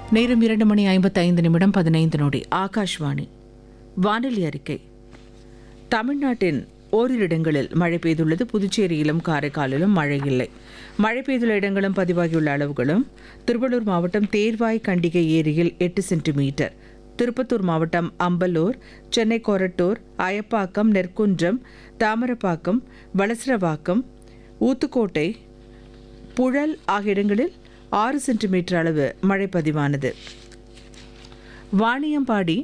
நேரம் இரண்டு மணி ஐம்பத்தைந்து நிமிடம் பதினைந்து நொடி ஆகாஷ்வாணி வானிலை அறிக்கை தமிழ்நாட்டின் ஓரிரு இடங்களில் மழை பெய்துள்ளது புதுச்சேரியிலும் காரைக்காலிலும் மழை இல்லை மழை பெய்துள்ள இடங்களும் பதிவாகியுள்ள அளவுகளும் திருவள்ளூர் மாவட்டம் தேர்வாய் கண்டிகை ஏரியில் எட்டு சென்டிமீட்டர் திருப்பத்தூர் மாவட்டம் அம்பலூர் சென்னை கொரட்டூர் அயப்பாக்கம் நெற்குன்றம் தாமரப்பாக்கம் வளசரவாக்கம் ஊத்துக்கோட்டை புழல் ஆகிய இடங்களில் ஆறு சென்டிமீட்டர் அளவு மழை பதிவானது வாணியம்பாடி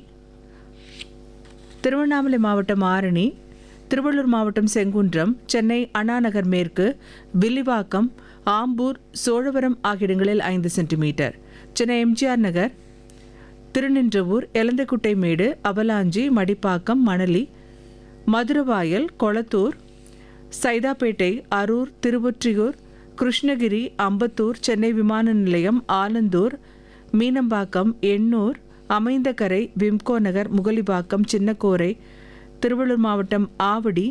திருவண்ணாமலை மாவட்டம் ஆரணி திருவள்ளூர் மாவட்டம் செங்குன்றம் சென்னை அண்ணாநகர் மேற்கு வில்லிவாக்கம் ஆம்பூர் சோழவரம் ஆகிய இடங்களில் ஐந்து சென்டிமீட்டர் சென்னை எம்ஜிஆர் நகர் திருநின்றவூர் எலந்தக்குட்டை மேடு அவலாஞ்சி மடிப்பாக்கம் மணலி மதுரவாயல் கொளத்தூர் சைதாப்பேட்டை அரூர் திருவொற்றியூர் கிருஷ்ணகிரி அம்பத்தூர் சென்னை விமான நிலையம் ஆலந்தூர் மீனம்பாக்கம் எண்ணூர் அமைந்தகரை விம்கோ நகர் முகலிபாக்கம் சின்னக்கோரை திருவள்ளூர் மாவட்டம் ஆவடி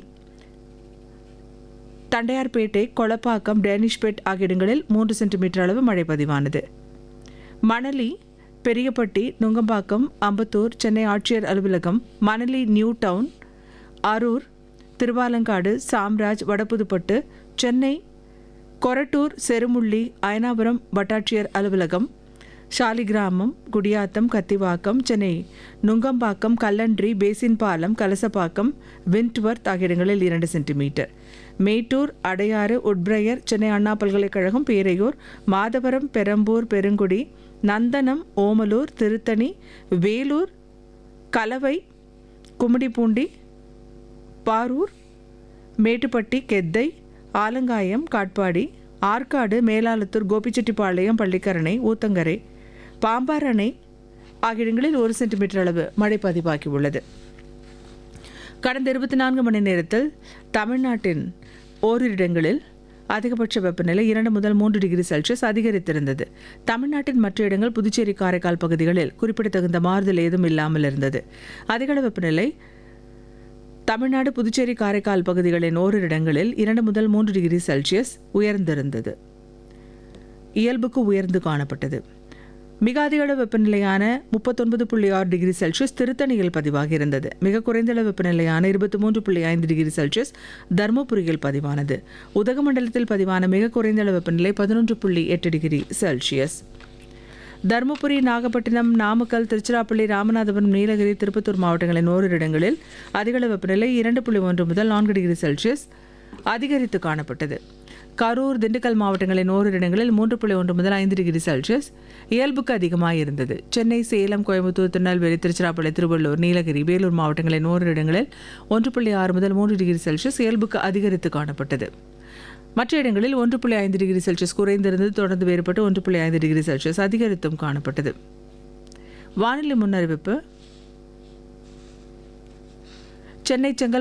தண்டையார்பேட்டை கொளப்பாக்கம் டேனிஷ்பேட் ஆகிய இடங்களில் மூன்று சென்டிமீட்டர் அளவு மழை பதிவானது மணலி பெரியப்பட்டி நுங்கம்பாக்கம் அம்பத்தூர் சென்னை ஆட்சியர் அலுவலகம் மணலி நியூ டவுன் அரூர் திருவாலங்காடு சாம்ராஜ் வடபுதுப்பட்டு சென்னை கொரட்டூர் செருமுள்ளி அயனாபுரம் வட்டாட்சியர் அலுவலகம் சாலிகிராமம் குடியாத்தம் கத்திவாக்கம் சென்னை நுங்கம்பாக்கம் கல்லன்றி பேசின்பாலம் கலசப்பாக்கம் விண்ட்வர்த் ஆகிய இடங்களில் இரண்டு சென்டிமீட்டர் மேட்டூர் அடையாறு உட்பிரையர் சென்னை அண்ணா பல்கலைக்கழகம் பேரையூர் மாதவரம் பெரம்பூர் பெருங்குடி நந்தனம் ஓமலூர் திருத்தணி வேலூர் கலவை கும்மிடிப்பூண்டி பாரூர் மேட்டுப்பட்டி கெத்தை ஆலங்காயம் காட்பாடி ஆற்காடு மேலாளத்தூர் கோபிச்செட்டிப்பாளையம் பள்ளிக்கரணை ஊத்தங்கரை பாம்பார் அணை ஆகிய இடங்களில் ஒரு சென்டிமீட்டர் அளவு மழை பதிவாகியுள்ளது கடந்த இருபத்தி நான்கு மணி நேரத்தில் தமிழ்நாட்டின் ஓரிரு இடங்களில் அதிகபட்ச வெப்பநிலை இரண்டு முதல் மூன்று டிகிரி செல்சியஸ் அதிகரித்திருந்தது தமிழ்நாட்டின் மற்ற இடங்கள் புதுச்சேரி காரைக்கால் பகுதிகளில் குறிப்பிடத்தகுந்த மாறுதல் ஏதும் இல்லாமல் இருந்தது அதிகள வெப்பநிலை தமிழ்நாடு புதுச்சேரி காரைக்கால் பகுதிகளின் ஓரிரு இடங்களில் இரண்டு முதல் மூன்று டிகிரி செல்சியஸ் உயர்ந்திருந்தது இயல்புக்கு உயர்ந்து காணப்பட்டது மிக அதிகளவு வெப்பநிலையான முப்பத்தொன்பது புள்ளி ஆறு டிகிரி செல்சியஸ் திருத்தணியில் பதிவாகி இருந்தது மிக குறைந்தளவு வெப்பநிலையான இருபத்தி மூன்று புள்ளி ஐந்து டிகிரி செல்சியஸ் தருமபுரியில் பதிவானது உதகமண்டலத்தில் பதிவான மிக குறைந்தளவு வெப்பநிலை பதினொன்று புள்ளி எட்டு டிகிரி செல்சியஸ் தருமபுரி நாகப்பட்டினம் நாமக்கல் திருச்சிராப்பள்ளி ராமநாதபுரம் நீலகிரி திருப்பத்தூர் மாவட்டங்களின் ஓரிரு இடங்களில் அதிகளவு வெப்பநிலை இரண்டு புள்ளி ஒன்று முதல் நான்கு டிகிரி செல்சியஸ் அதிகரித்து காணப்பட்டது கரூர் திண்டுக்கல் மாவட்டங்களின் ஓரிரு இடங்களில் மூன்று புள்ளி ஒன்று முதல் ஐந்து டிகிரி செல்சியஸ் இயல்புக்கு அதிகமாக இருந்தது சென்னை சேலம் கோயம்புத்தூர் திருநெல்வேலி திருச்சிராப்பள்ளி திருவள்ளூர் நீலகிரி வேலூர் மாவட்டங்களின் ஓரிரு இடங்களில் ஒன்று புள்ளி ஆறு முதல் மூன்று டிகிரி செல்சியஸ் இயல்புக்கு அதிகரித்து காணப்பட்டது மற்ற இடங்களில் ஒன்று புள்ளி ஐந்து டிகிரி செல்சியஸ் குறைந்திருந்தது தொடர்ந்து வேறுபட்டு ஒன்று புள்ளி ஐந்து டிகிரி செல்சியஸ் அதிகரித்தும் காணப்பட்டது வானிலை முன்னறிவிப்பு சென்னை செங்கல்